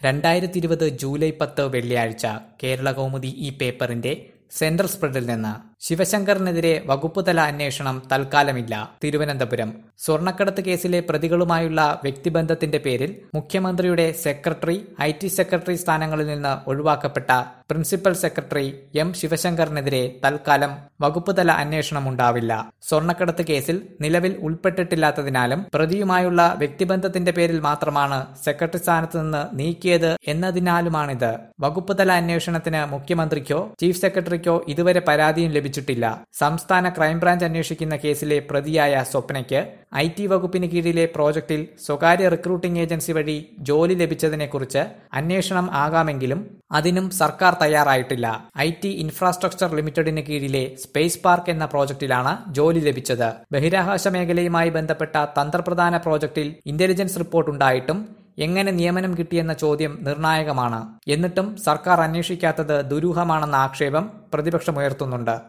രണ്ടായിരത്തി ഇരുപത് ജൂലൈ പത്ത് വെള്ളിയാഴ്ച കേരള കൗമുദി ഈ പേപ്പറിന്റെ സെൻട്രൽ സ്പ്രെഡിൽ നിന്ന് ശിവശങ്കറിനെതിരെ വകുപ്പുതല അന്വേഷണം തൽക്കാലമില്ല തിരുവനന്തപുരം സ്വർണ്ണക്കടത്ത് കേസിലെ പ്രതികളുമായുള്ള വ്യക്തിബന്ധത്തിന്റെ പേരിൽ മുഖ്യമന്ത്രിയുടെ സെക്രട്ടറി ഐ ടി സെക്രട്ടറി സ്ഥാനങ്ങളിൽ നിന്ന് ഒഴിവാക്കപ്പെട്ട പ്രിൻസിപ്പൽ സെക്രട്ടറി എം ശിവശങ്കറിനെതിരെ തൽക്കാലം വകുപ്പുതല അന്വേഷണം ഉണ്ടാവില്ല സ്വർണ്ണക്കടത്ത് കേസിൽ നിലവിൽ ഉൾപ്പെട്ടിട്ടില്ലാത്തതിനാലും പ്രതിയുമായുള്ള വ്യക്തിബന്ധത്തിന്റെ പേരിൽ മാത്രമാണ് സെക്രട്ടറി സ്ഥാനത്ത് നിന്ന് നീക്കിയത് എന്നതിനാലുമാണിത് വകുപ്പുതല അന്വേഷണത്തിന് മുഖ്യമന്ത്രിക്കോ ചീഫ് സെക്രട്ടറിക്കോ ഇതുവരെ പരാതിയും ലഭിച്ചിട്ടില്ല സംസ്ഥാന ക്രൈംബ്രാഞ്ച് അന്വേഷിക്കുന്ന കേസിലെ പ്രതിയായ സ്വപ്നയ്ക്ക് ഐ ടി വകുപ്പിന് കീഴിലെ പ്രോജക്റ്റിൽ സ്വകാര്യ റിക്രൂട്ടിംഗ് ഏജൻസി വഴി ജോലി ലഭിച്ചതിനെക്കുറിച്ച് അന്വേഷണം ആകാമെങ്കിലും അതിനും സർക്കാർ തയ്യാറായിട്ടില്ല ഐ ടി ഇൻഫ്രാസ്ട്രക്ചർ ലിമിറ്റഡിന് കീഴിലെ സ്പേസ് പാർക്ക് എന്ന പ്രോജക്റ്റിലാണ് ജോലി ലഭിച്ചത് ബഹിരാകാശ മേഖലയുമായി ബന്ധപ്പെട്ട തന്ത്രപ്രധാന പ്രോജക്റ്റിൽ ഇന്റലിജൻസ് റിപ്പോർട്ട് ഉണ്ടായിട്ടും എങ്ങനെ നിയമനം കിട്ടിയെന്ന ചോദ്യം നിർണായകമാണ് എന്നിട്ടും സർക്കാർ അന്വേഷിക്കാത്തത് ദുരൂഹമാണെന്ന ആക്ഷേപം പ്രതിപക്ഷമുയർത്തുന്നുണ്ട്